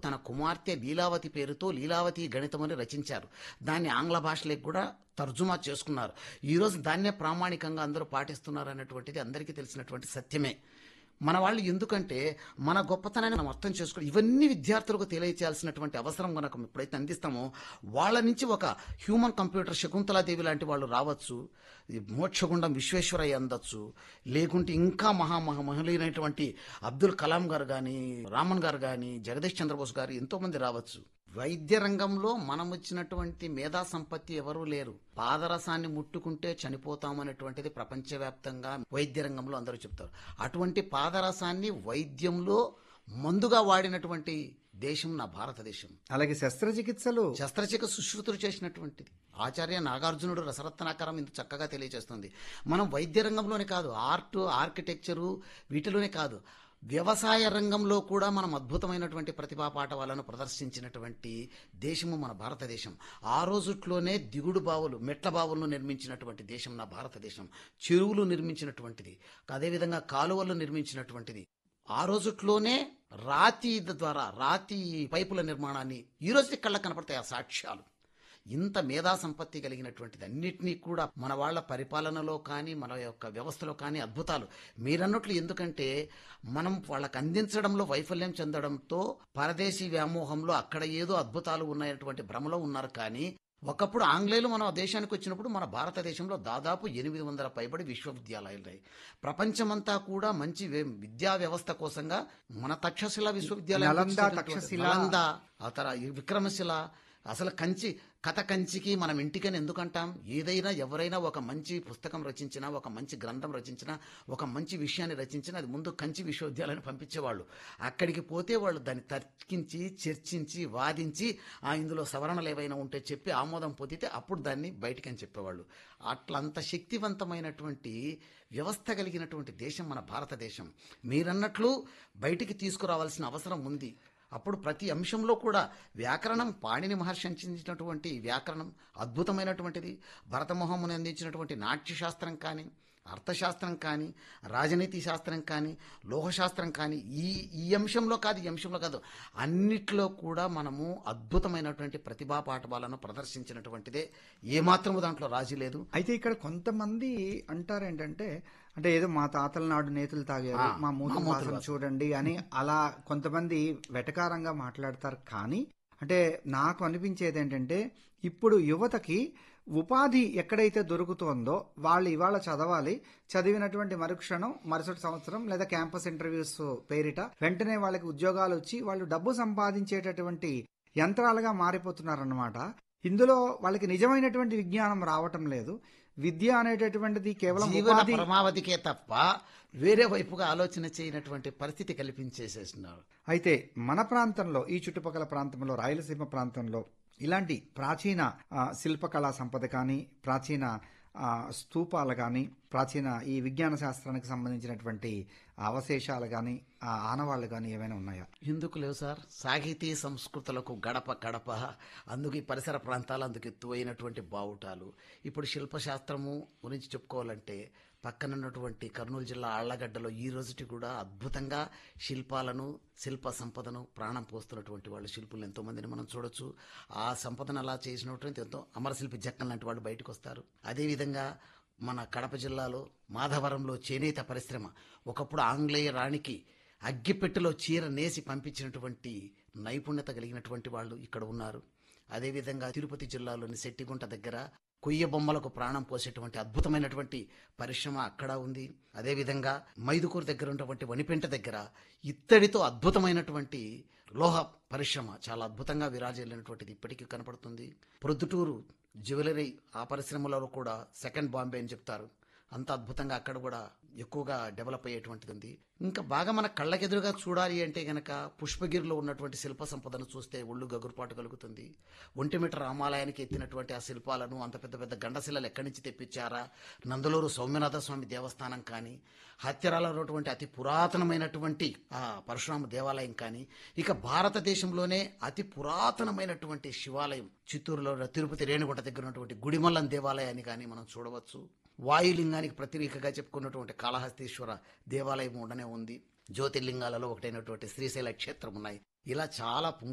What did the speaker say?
తన కుమార్తె లీలావతి పేరుతో లీలావతి గణితమని రచించారు దాన్ని ఆంగ్ల భాషలోకి కూడా తర్జుమా చేసుకున్నారు ఈరోజు దాన్నే ప్రామాణికంగా అందరూ పాటిస్తున్నారు అన్నటువంటిది అందరికీ తెలిసినటువంటి సత్యమే మన వాళ్ళు ఎందుకంటే మన గొప్పతనాన్ని మనం అర్థం చేసుకోవాలి ఇవన్నీ విద్యార్థులకు తెలియచేయాల్సినటువంటి అవసరం కనుక ఎప్పుడైతే అందిస్తామో వాళ్ళ నుంచి ఒక హ్యూమన్ కంప్యూటర్ శకుంతలాదేవి లాంటి వాళ్ళు రావచ్చు ఈ మోక్షగుండం విశ్వేశ్వరయ్య అందొచ్చు లేకుంటే ఇంకా మహా మహా మహులైనటువంటి అబ్దుల్ కలాం గారు కానీ రామన్ గారు కానీ జగదీష్ చంద్రబోస్ గారు ఎంతో మంది రావచ్చు వైద్య రంగంలో మనం వచ్చినటువంటి మేధా సంపత్తి ఎవరూ లేరు పాదరసాన్ని ముట్టుకుంటే చనిపోతామనేటువంటిది ప్రపంచవ్యాప్తంగా వైద్య రంగంలో అందరూ చెప్తారు అటువంటి పాదరసాన్ని వైద్యంలో మందుగా వాడినటువంటి దేశం నా భారతదేశం అలాగే శస్త్రచికిత్సలు శస్త్రచికిత్స సుశ్రుతులు చేసినటువంటిది ఆచార్య నాగార్జునుడు రసరత్నాకారం ఇంత చక్కగా తెలియజేస్తుంది మనం వైద్య రంగంలోనే కాదు ఆర్ట్ ఆర్కిటెక్చరు వీటిలోనే కాదు వ్యవసాయ రంగంలో కూడా మనం అద్భుతమైనటువంటి ప్రతిభా పాఠవాలను ప్రదర్శించినటువంటి దేశము మన భారతదేశం ఆ రోజుట్లోనే దిగుడు బావులు మెట్ల బావులను నిర్మించినటువంటి దేశం నా భారతదేశం చెరువులు నిర్మించినటువంటిది అదేవిధంగా కాలువలు నిర్మించినటువంటిది ఆ రోజుట్లోనే రాతి ద్వారా రాతి పైపుల నిర్మాణాన్ని ఈ రోజు కళ్ళ కనపడతాయి ఆ సాక్ష్యాలు ఇంత మేధా సంపత్తి కలిగినటువంటిది అన్నిటినీ కూడా మన వాళ్ళ పరిపాలనలో కానీ మన యొక్క వ్యవస్థలో కానీ అద్భుతాలు మీరన్నట్లు ఎందుకంటే మనం వాళ్ళకి అందించడంలో వైఫల్యం చెందడంతో పరదేశీ వ్యామోహంలో అక్కడ ఏదో అద్భుతాలు ఉన్నాయటువంటి భ్రమలో ఉన్నారు కానీ ఒకప్పుడు ఆంగ్లేయులు మన దేశానికి వచ్చినప్పుడు మన భారతదేశంలో దాదాపు ఎనిమిది వందల పైబడి విశ్వవిద్యాలయాలు ఉన్నాయి ప్రపంచమంతా కూడా మంచి వే- విద్యా వ్యవస్థ కోసంగా మన తక్షశిల విశ్వవిద్యాలయం నలంద, వచ్చినటువంటి తక్షశిల. నలంద, ఆ తర ఈ విక్రమశిల అసలు కంచి కథ కంచికి మనం ఇంటికని ఎందుకంటాం ఏదైనా ఎవరైనా ఒక మంచి పుస్తకం రచించినా ఒక మంచి గ్రంథం రచించినా ఒక మంచి విషయాన్ని రచించినా అది ముందు కంచి విశ్వవిద్యాలయాన్ని పంపించేవాళ్ళు అక్కడికి పోతే వాళ్ళు దాన్ని తర్కించి చర్చించి వాదించి ఆ ఇందులో సవరణలు ఏవైనా ఉంటే చెప్పి ఆమోదం పొందితే అప్పుడు దాన్ని బయటికని చెప్పేవాళ్ళు అట్లంత శక్తివంతమైనటువంటి వ్యవస్థ కలిగినటువంటి దేశం మన భారతదేశం మీరన్నట్లు బయటికి తీసుకురావాల్సిన అవసరం ఉంది అప్పుడు ప్రతి అంశంలో కూడా వ్యాకరణం పాణిని మహర్షి అందించినటువంటి వ్యాకరణం అద్భుతమైనటువంటిది భరతమోహముని అందించినటువంటి నాట్యశాస్త్రం కానీ అర్థశాస్త్రం కానీ రాజనీతి శాస్త్రం కానీ లోహశాస్త్రం కానీ ఈ ఈ అంశంలో కాదు ఈ అంశంలో కాదు అన్నిట్లో కూడా మనము అద్భుతమైనటువంటి ప్రతిభా పాఠవాలను ప్రదర్శించినటువంటిదే ఏమాత్రము దాంట్లో రాజీ లేదు అయితే ఇక్కడ కొంతమంది అంటారు ఏంటంటే అంటే ఏదో మా తాతల నాడు నేతలు తాగారు ఆ, మా మా మూతుల మూతుల వాసన చూడండి అని అలా కొంతమంది వెటకారంగా మాట్లాడతారు కానీ అంటే నాకు అనిపించేది ఏంటంటే ఇప్పుడు యువతకి ఉపాధి ఎక్కడైతే దొరుకుతోందో వాళ్ళు ఇవాళ చదవాలి చదివినటువంటి మరుక్షణం మరుసటి సంవత్సరం లేదా క్యాంపస్ ఇంటర్వ్యూస్ పేరిట వెంటనే వాళ్ళకి ఉద్యోగాలు వచ్చి వాళ్ళు డబ్బు సంపాదించేటటువంటి యంత్రాలుగా మారిపోతున్నారన్నమాట ఇందులో వాళ్ళకి నిజమైనటువంటి విజ్ఞానం రావటం లేదు విద్య అనేటటువంటిది కేవలం జీవన ఉపాధి పరమావధికే తప్ప వేరే వైపుగా ఆలోచన చేయనటువంటి పరిస్థితి కల్పించేసేస్తున్నారు అయితే మన ప్రాంతంలో ఈ చుట్టుపక్కల ప్రాంతంలో రాయలసీమ ప్రాంతంలో ఇలాంటి ప్రాచీన ఆ, శిల్పకళా సంపద కానీ ప్రాచీన ఆ, స్తూపాలు కానీ ప్రాచీన ఈ విజ్ఞాన శాస్త్రానికి సంబంధించినటువంటి అవశేషాలు కానీ ఆ ఆనవాళ్లు కానీ ఏమైనా ఉన్నాయా ఎందుకు లేవు సార్ సాహితీ సంస్కృతులకు గడప గడప అందుకు ఈ పరిసర ప్రాంతాలు అందుకు ఎత్తువైనటువంటి బావుటాలు ఇప్పుడు శిల్పశాస్త్రము గురించి చెప్పుకోవాలంటే పక్కనున్నటువంటి కర్నూలు జిల్లా ఆళ్లగడ్డలో ఈ రోజుటి కూడా అద్భుతంగా శిల్పాలను శిల్ప సంపదను ప్రాణం పోస్తున్నటువంటి వాళ్ళు శిల్పులు ఎంతో మందిని మనం చూడొచ్చు ఆ సంపదను అలా చేసినటువంటి ఎంతో అమరశిల్పి జక్కన్ లాంటి వాళ్ళు బయటకు వస్తారు అదేవిధంగా మన కడప జిల్లాలో మాధవరంలో చేనేత పరిశ్రమ ఒకప్పుడు ఆంగ్లేయ రాణికి అగ్గిపెట్టెలో చీర నేసి పంపించినటువంటి నైపుణ్యత కలిగినటువంటి వాళ్ళు ఇక్కడ ఉన్నారు అదేవిధంగా తిరుపతి జిల్లాలోని శెట్టిగుంట దగ్గర కొయ్య బొమ్మలకు ప్రాణం పోసేటువంటి అద్భుతమైనటువంటి పరిశ్రమ అక్కడ ఉంది అదేవిధంగా మైదుకూరు దగ్గర ఉన్నటువంటి వనిపెంట దగ్గర ఇత్తడితో అద్భుతమైనటువంటి లోహ పరిశ్రమ చాలా అద్భుతంగా విరాజిల్లినటువంటిది ఇప్పటికీ కనపడుతుంది ప్రొద్దుటూరు జ్యువెలరీ ఆ పరిశ్రమలో కూడా సెకండ్ బాంబే అని చెప్తారు అంత అద్భుతంగా అక్కడ కూడా ఎక్కువగా డెవలప్ అయ్యేటువంటిది ఉంది ఇంకా బాగా మన కళ్ళకెదురుగా చూడాలి అంటే గనక పుష్పగిరిలో ఉన్నటువంటి శిల్ప సంపదను చూస్తే ఒళ్ళు గగురుపాటు కలుగుతుంది ఒంటిమిట రామాలయానికి ఎత్తినటువంటి ఆ శిల్పాలను అంత పెద్ద పెద్ద గండశిలలు ఎక్కడి నుంచి తెప్పించారా నందలూరు సౌమ్యనాథ స్వామి దేవస్థానం కానీ హత్యరాలో ఉన్నటువంటి అతి పురాతనమైనటువంటి ఆ పరశురామ దేవాలయం కానీ ఇక భారతదేశంలోనే అతి పురాతనమైనటువంటి శివాలయం చిత్తూరులో తిరుపతి రేణుగుంట దగ్గర ఉన్నటువంటి గుడిమల్లం దేవాలయాన్ని కానీ మనం చూడవచ్చు వాయులింగానికి ప్రతిరేకగా చెప్పుకున్నటువంటి కాళహస్తీశ్వర దేవాలయం ఉండనే ఉంది జ్యోతిర్లింగాలలో ఒకటైనటువంటి శ్రీశైల క్షేత్రం ఉన్నాయి ఇలా చాలా